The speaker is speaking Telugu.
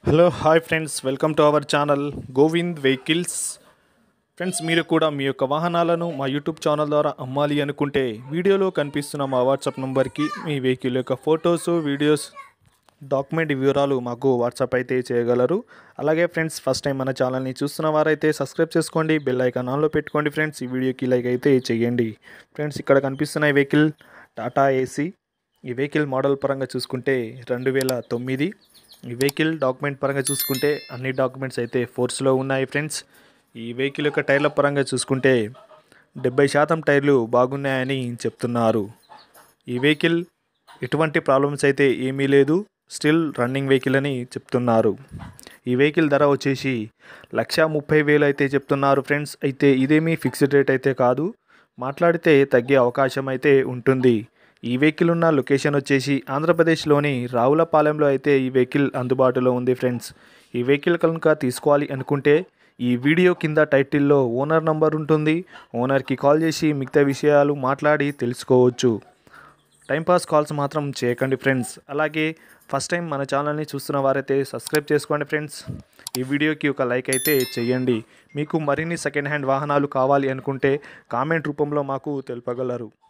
hello hi friends welcome to our channel Govind vehicles friends మీరు కూడా మీ యొక్క వాహనాలను మా యూట్యూబ్ ఛానల్ ద్వారా అమ్మాలి అనుకుంటే వీడియోలో కనిపిస్తున్న మా వాట్సాప్ నంబర్కి మీ వెహికల్ యొక్క ఫొటోస్ వీడియోస్ డాక్యుమెంట్ వివరాలు మాకు వాట్సాప్ అయితే చేయగలరు అలాగే ఫ్రెండ్స్ ఫస్ట్ టైం మన ఛానల్ని చూస్తున్న వారైతే సబ్స్క్రైబ్ చేసుకోండి బెల్ ఐకాన్ ఆన్లో పెట్టుకోండి ఫ్రెండ్స్ ఈ వీడియోకి లైక్ అయితే చేయండి ఫ్రెండ్స్ ఇక్కడ కనిపిస్తున్న ఈ వెహికల్ టాటా ఏసీ ఈ వెహికల్ మోడల్ పరంగా చూసుకుంటే రెండు వేల తొమ్మిది ఈ వెహికల్ డాక్యుమెంట్ పరంగా చూసుకుంటే అన్ని డాక్యుమెంట్స్ అయితే ఫోర్స్లో ఉన్నాయి ఫ్రెండ్స్ ఈ వెహికల్ యొక్క టైర్ల పరంగా చూసుకుంటే డెబ్బై శాతం టైర్లు బాగున్నాయని చెప్తున్నారు ఈ వెహికల్ ఎటువంటి ప్రాబ్లమ్స్ అయితే ఏమీ లేదు స్టిల్ రన్నింగ్ వెహికల్ అని చెప్తున్నారు ఈ వెహికల్ ధర వచ్చేసి లక్ష ముప్పై వేలు అయితే చెప్తున్నారు ఫ్రెండ్స్ అయితే ఇదేమీ ఫిక్స్డ్ రేట్ అయితే కాదు మాట్లాడితే తగ్గే అవకాశం అయితే ఉంటుంది ఈ వెహికల్ ఉన్న లొకేషన్ వచ్చేసి ఆంధ్రప్రదేశ్లోని రావులపాలెంలో అయితే ఈ వెహికల్ అందుబాటులో ఉంది ఫ్రెండ్స్ ఈ వెహికల్ కనుక తీసుకోవాలి అనుకుంటే ఈ వీడియో కింద టైటిల్లో ఓనర్ నంబర్ ఉంటుంది ఓనర్కి కాల్ చేసి మిగతా విషయాలు మాట్లాడి తెలుసుకోవచ్చు టైంపాస్ కాల్స్ మాత్రం చేయకండి ఫ్రెండ్స్ అలాగే ఫస్ట్ టైం మన ఛానల్ని చూస్తున్న వారైతే సబ్స్క్రైబ్ చేసుకోండి ఫ్రెండ్స్ ఈ వీడియోకి ఒక లైక్ అయితే చేయండి మీకు మరిన్ని సెకండ్ హ్యాండ్ వాహనాలు కావాలి అనుకుంటే కామెంట్ రూపంలో మాకు తెలుపగలరు